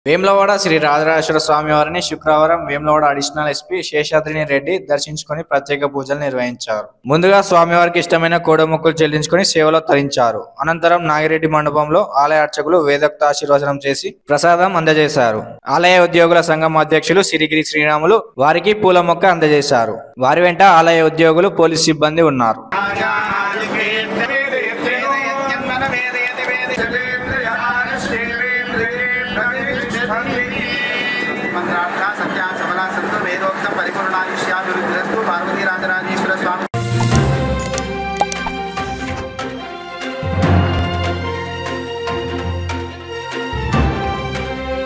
వేములవాడ శ్రీ రాజరాజేశ్వర స్వామి వారిని శుక్రవారం Vemulawada additional SP Seshadrini Reddy దర్శించుకొని ప్రత్యేక పూజలు నిర్వహించారు ముందుగా స్వామివారికి ఇష్టమైన కోడముక్కులు చెల్లించుకొని సేవలో తరించారు అనంతరం నాగిరెడ్డి మండపంలో ఆలయ అర్చకులు వేదోక్త ఆశీర్వచనం చేసి ప్రసాదం అందజేశారు ఆలయ ఉద్యోగుల సంఘం అధ్యక్షులు సిరిగిరి శ్రీరాములు వారికి పూల మొక్క అందజేశారు వారి వెంట ఆలయ ఉద్యోగులు పోలీస్ సిబ్బంది ఉన్నారు రాజాధిపే